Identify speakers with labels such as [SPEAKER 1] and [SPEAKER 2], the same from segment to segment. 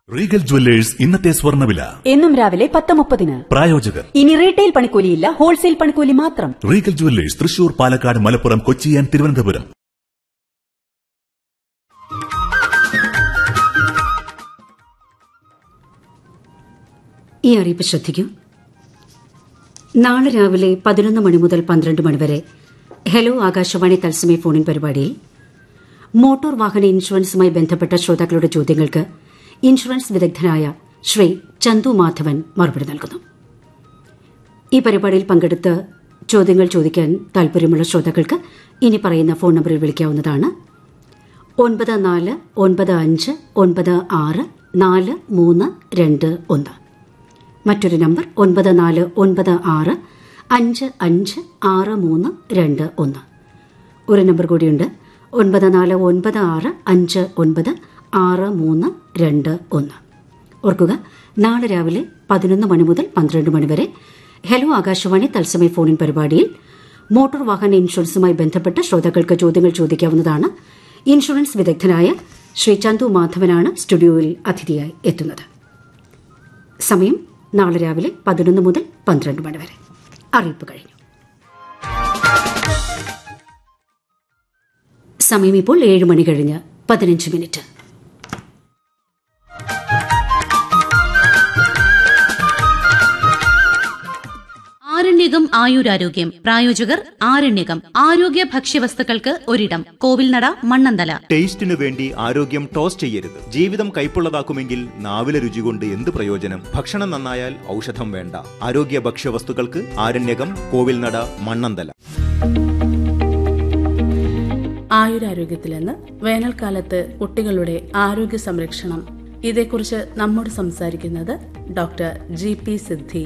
[SPEAKER 1] Regal jewellers ഇന്നത്തെ സ്വർണ്ണവില
[SPEAKER 2] എന്നും രാവിലെ പത്ത് മുപ്പതിന്
[SPEAKER 1] പ്രായോജകർ
[SPEAKER 2] ഇനി റീറ്റെയിൽ പണിക്കൂലിയില്ല ഹോൾസെയിൽ പണിക്കൂലി മാത്രം
[SPEAKER 1] Regal jewellers Thrissur Palakkad Malappuram Kochi and Thiruvananthapuram
[SPEAKER 3] ഈ അറിയിപ്പ് ശ്രദ്ധിക്കൂ നാളെ രാവിലെ പതിനൊന്ന് മണി മുതൽ പന്ത്രണ്ട് മണി വരെ ഹലോ ആകാശവാണി തത്സമയ ഫോണിൻ പരിപാടിയിൽ മോട്ടോർ വാഹന ഇൻഷുറൻസുമായി ബന്ധപ്പെട്ട ശ്രോതാക്കളുടെ ചോദ്യങ്ങൾക്ക് ഇൻഷുറൻസ് വിദഗ്ധനായ ശ്രീ ചന്തു മാധവൻ മറുപടി നൽകുന്നു ഈ പരിപാടിയിൽ പങ്കെടുത്ത് ചോദ്യങ്ങൾ ചോദിക്കാൻ താൽപര്യമുള്ള ശ്രോതാക്കൾക്ക് ഇനി പറയുന്ന ഫോൺ നമ്പറിൽ വിളിക്കാവുന്നതാണ് ഒൻപത് നാല് ഒൻപത് അഞ്ച് ഒൻപത് ആറ് നാല് മൂന്ന് രണ്ട് ഒന്ന് മറ്റൊരു നമ്പർ ഒൻപത് നാല് ഒൻപത് ആറ് അഞ്ച് അഞ്ച് ആറ് മൂന്ന് രണ്ട് ഒന്ന് ഒരു നമ്പർ കൂടിയുണ്ട് ഒൻപത് നാല് ഒൻപത് ആറ് അഞ്ച് ഒൻപത് ആറ് മൂന്ന് രണ്ട് ഒന്ന് ഓർക്കുക നാളെ രാവിലെ പതിനൊന്ന് മണി മുതൽ പന്ത്രണ്ട് മണി വരെ ഹലോ ആകാശവാണി തത്സമയ ഫോണിൻ പരിപാടിയിൽ മോട്ടോർ വാഹന ഇൻഷുറൻസുമായി ബന്ധപ്പെട്ട് ശ്രോതാക്കൾക്ക് ചോദ്യങ്ങൾ ചോദിക്കാവുന്നതാണ് ഇൻഷുറൻസ് വിദഗ്ധനായ ശ്രീ ചന്തു മാധവനാണ് സ്റ്റുഡിയോയിൽ അതിഥിയായി എത്തുന്നത് സമയം നാളെ രാവിലെ പതിനൊന്ന് മുതൽ പന്ത്രണ്ട് മണി വരെ അറിയിപ്പ് കഴിഞ്ഞു സമയം ഇപ്പോൾ ഏഴ് മണി കഴിഞ്ഞ് പതിനഞ്ച് മിനിറ്റ്
[SPEAKER 4] ആരണ്യകം ആയുരാരോഗ്യം പ്രായോജകർ ആരണ്യകം ആരോഗ്യ ഭക്ഷ്യവസ്തുക്കൾക്ക് ഒരിടം കോവിൽനട മണ്ണന്തല
[SPEAKER 5] ടേസ്റ്റിനു വേണ്ടി ആരോഗ്യം ടോസ് ചെയ്യരുത് ജീവിതം കൈപ്പുള്ളതാക്കുമെങ്കിൽ നാവിലെ രുചി കൊണ്ട് എന്ത് പ്രയോജനം ഭക്ഷണം നന്നായാൽ ഔഷധം വേണ്ട ആരോഗ്യ ഭക്ഷ്യവസ്തുക്കൾക്ക് ആരണ്യകം കോവിൽനട മണ്ണന്തല
[SPEAKER 6] ആയുരാരോഗ്യത്തിലെന്ന് വേനൽക്കാലത്ത് കുട്ടികളുടെ ആരോഗ്യ സംരക്ഷണം ഇതേക്കുറിച്ച് നമ്മോട് സംസാരിക്കുന്നത് ഡോക്ടർ ജി പി സിദ്ധി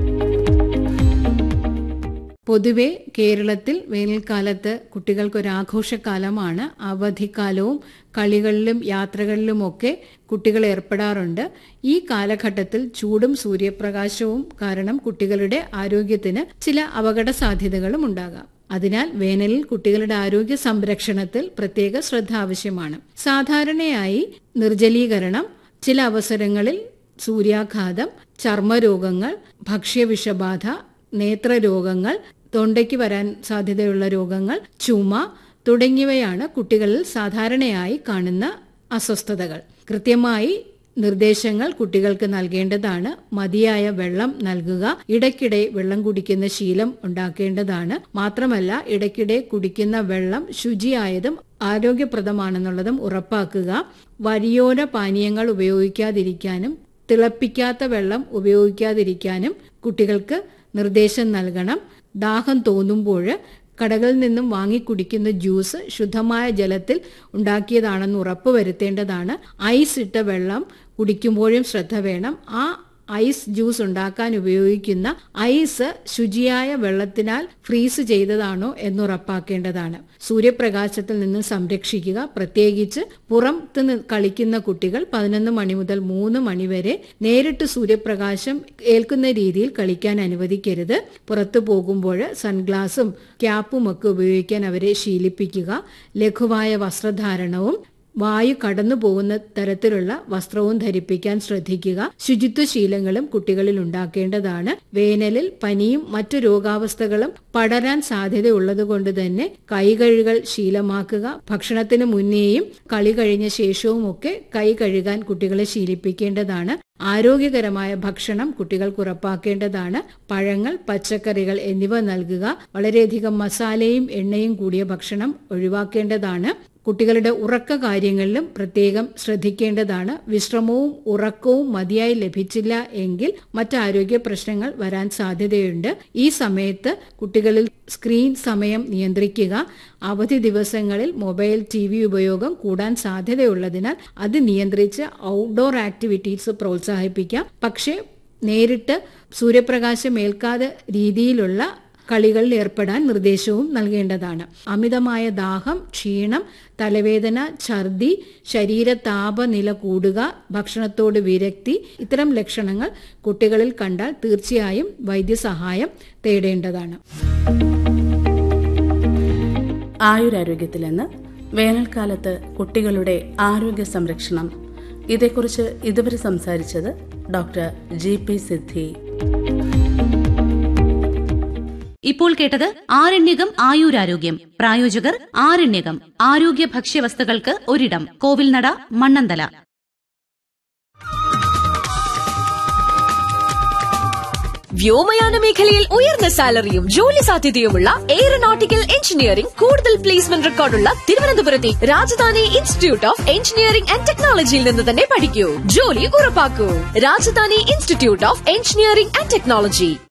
[SPEAKER 7] പൊതുവെ കേരളത്തിൽ വേനൽക്കാലത്ത് കുട്ടികൾക്കൊരാഘോഷക്കാലമാണ് അവധിക്കാലവും കളികളിലും യാത്രകളിലുമൊക്കെ കുട്ടികൾ ഏർപ്പെടാറുണ്ട് ഈ കാലഘട്ടത്തിൽ ചൂടും സൂര്യപ്രകാശവും കാരണം കുട്ടികളുടെ ആരോഗ്യത്തിന് ചില അപകട സാധ്യതകളും ഉണ്ടാകാം അതിനാൽ വേനലിൽ കുട്ടികളുടെ ആരോഗ്യ സംരക്ഷണത്തിൽ പ്രത്യേക ശ്രദ്ധ ആവശ്യമാണ് സാധാരണയായി നിർജ്ജലീകരണം ചില അവസരങ്ങളിൽ സൂര്യാഘാതം ചർമ്മരോഗങ്ങൾ ഭക്ഷ്യവിഷബാധ നേത്രരോഗങ്ങൾ തൊണ്ടയ്ക്ക് വരാൻ സാധ്യതയുള്ള രോഗങ്ങൾ ചുമ തുടങ്ങിയവയാണ് കുട്ടികളിൽ സാധാരണയായി കാണുന്ന അസ്വസ്ഥതകൾ കൃത്യമായി നിർദ്ദേശങ്ങൾ കുട്ടികൾക്ക് നൽകേണ്ടതാണ് മതിയായ വെള്ളം നൽകുക ഇടയ്ക്കിടെ വെള്ളം കുടിക്കുന്ന ശീലം ഉണ്ടാക്കേണ്ടതാണ് മാത്രമല്ല ഇടയ്ക്കിടെ കുടിക്കുന്ന വെള്ളം ശുചിയായതും ആരോഗ്യപ്രദമാണെന്നുള്ളതും ഉറപ്പാക്കുക വഴിയോര പാനീയങ്ങൾ ഉപയോഗിക്കാതിരിക്കാനും തിളപ്പിക്കാത്ത വെള്ളം ഉപയോഗിക്കാതിരിക്കാനും കുട്ടികൾക്ക് നിർദ്ദേശം നൽകണം ദാഹം തോന്നുമ്പോൾ കടകളിൽ നിന്നും വാങ്ങിക്കുടിക്കുന്ന ജ്യൂസ് ശുദ്ധമായ ജലത്തിൽ ഉണ്ടാക്കിയതാണെന്ന് ഉറപ്പുവരുത്തേണ്ടതാണ് ഐസ് ഇട്ട വെള്ളം കുടിക്കുമ്പോഴും ശ്രദ്ധ വേണം ആ ഐസ് ജ്യൂസ് ഉണ്ടാക്കാൻ ഉപയോഗിക്കുന്ന ഐസ് ശുചിയായ വെള്ളത്തിനാൽ ഫ്രീസ് ചെയ്തതാണോ എന്നുറപ്പാക്കേണ്ടതാണ് സൂര്യപ്രകാശത്തിൽ നിന്ന് സംരക്ഷിക്കുക പ്രത്യേകിച്ച് പുറത്ത് നി- കളിക്കുന്ന കുട്ടികൾ പതിനൊന്ന് മണി മുതൽ മൂന്ന് മണി വരെ നേരിട്ട് സൂര്യപ്രകാശം ഏൽക്കുന്ന രീതിയിൽ കളിക്കാൻ അനുവദിക്കരുത് പുറത്തു പോകുമ്പോൾ സൺഗ്ലാസും ക്യാപ്പും ഒക്കെ ഉപയോഗിക്കാൻ അവരെ ശീലിപ്പിക്കുക ലഘുവായ വസ്ത്രധാരണവും വായു കടന്നു പോകുന്ന തരത്തിലുള്ള വസ്ത്രവും ധരിപ്പിക്കാൻ ശ്രദ്ധിക്കുക ശുചിത്വ ശീലങ്ങളും കുട്ടികളിൽ ഉണ്ടാക്കേണ്ടതാണ് വേനലിൽ പനിയും മറ്റു രോഗാവസ്ഥകളും പടരാൻ സാധ്യതയുള്ളതുകൊണ്ട് തന്നെ കൈകഴുകൽ ശീലമാക്കുക ഭക്ഷണത്തിന് മുന്നേയും കളി കഴിഞ്ഞ ശേഷവും ഒക്കെ കൈ കഴുകാൻ കുട്ടികളെ ശീലിപ്പിക്കേണ്ടതാണ് ആരോഗ്യകരമായ ഭക്ഷണം കുട്ടികൾക്ക് ഉറപ്പാക്കേണ്ടതാണ് പഴങ്ങൾ പച്ചക്കറികൾ എന്നിവ നൽകുക വളരെയധികം മസാലയും എണ്ണയും കൂടിയ ഭക്ഷണം ഒഴിവാക്കേണ്ടതാണ് കുട്ടികളുടെ ഉറക്ക കാര്യങ്ങളിലും പ്രത്യേകം ശ്രദ്ധിക്കേണ്ടതാണ് വിശ്രമവും ഉറക്കവും മതിയായി ലഭിച്ചില്ല എങ്കിൽ മറ്റ് ആരോഗ്യ പ്രശ്നങ്ങൾ വരാൻ സാധ്യതയുണ്ട് ഈ സമയത്ത് കുട്ടികളിൽ സ്ക്രീൻ സമയം നിയന്ത്രിക്കുക അവധി ദിവസങ്ങളിൽ മൊബൈൽ ടി വി ഉപയോഗം കൂടാൻ സാധ്യതയുള്ളതിനാൽ അത് നിയന്ത്രിച്ച് ഔട്ട്ഡോർ ആക്ടിവിറ്റീസ് പ്രോത്സാഹിപ്പിക്കാം പക്ഷേ നേരിട്ട് സൂര്യപ്രകാശം ഏൽക്കാതെ രീതിയിലുള്ള കളികളിൽ ഏർപ്പെടാൻ നിർദ്ദേശവും നൽകേണ്ടതാണ് അമിതമായ ദാഹം ക്ഷീണം തലവേദന ഛർദി ശരീര താപനില കൂടുക ഭക്ഷണത്തോട് വിരക്തി ഇത്തരം ലക്ഷണങ്ങൾ കുട്ടികളിൽ കണ്ടാൽ തീർച്ചയായും വൈദ്യസഹായം തേടേണ്ടതാണ്
[SPEAKER 6] ആയുരാരോഗ്യത്തിലെന്ന് വേനൽക്കാലത്ത് കുട്ടികളുടെ ആരോഗ്യ സംരക്ഷണം ഇതേക്കുറിച്ച് ഇതുവരെ സംസാരിച്ചത് ഡോക്ടർ ജി പി സിദ്ധി
[SPEAKER 4] ഇപ്പോൾ കേട്ടത് ആരണ്യകം ആയുരാരോഗ്യം പ്രായോജകർ ആരണ്യകം ആരോഗ്യ ഭക്ഷ്യവസ്തുക്കൾക്ക് ഒരിടം കോവിൽനട മണ്ണന്തല
[SPEAKER 8] വ്യോമയാന മേഖലയിൽ ഉയർന്ന സാലറിയും ജോലി സാധ്യതയുമുള്ള എയറോനോട്ടിക്കൽ എഞ്ചിനീയറിംഗ് കൂടുതൽ പ്ലേസ്മെന്റ് റെക്കോർഡുള്ള തിരുവനന്തപുരത്തെ Rajadhani institute of engineering and ടെക്നോളജിയിൽ നിന്ന് തന്നെ പഠിക്കൂ ജോലി ഉറപ്പാക്കൂ Rajadhani institute of engineering and technology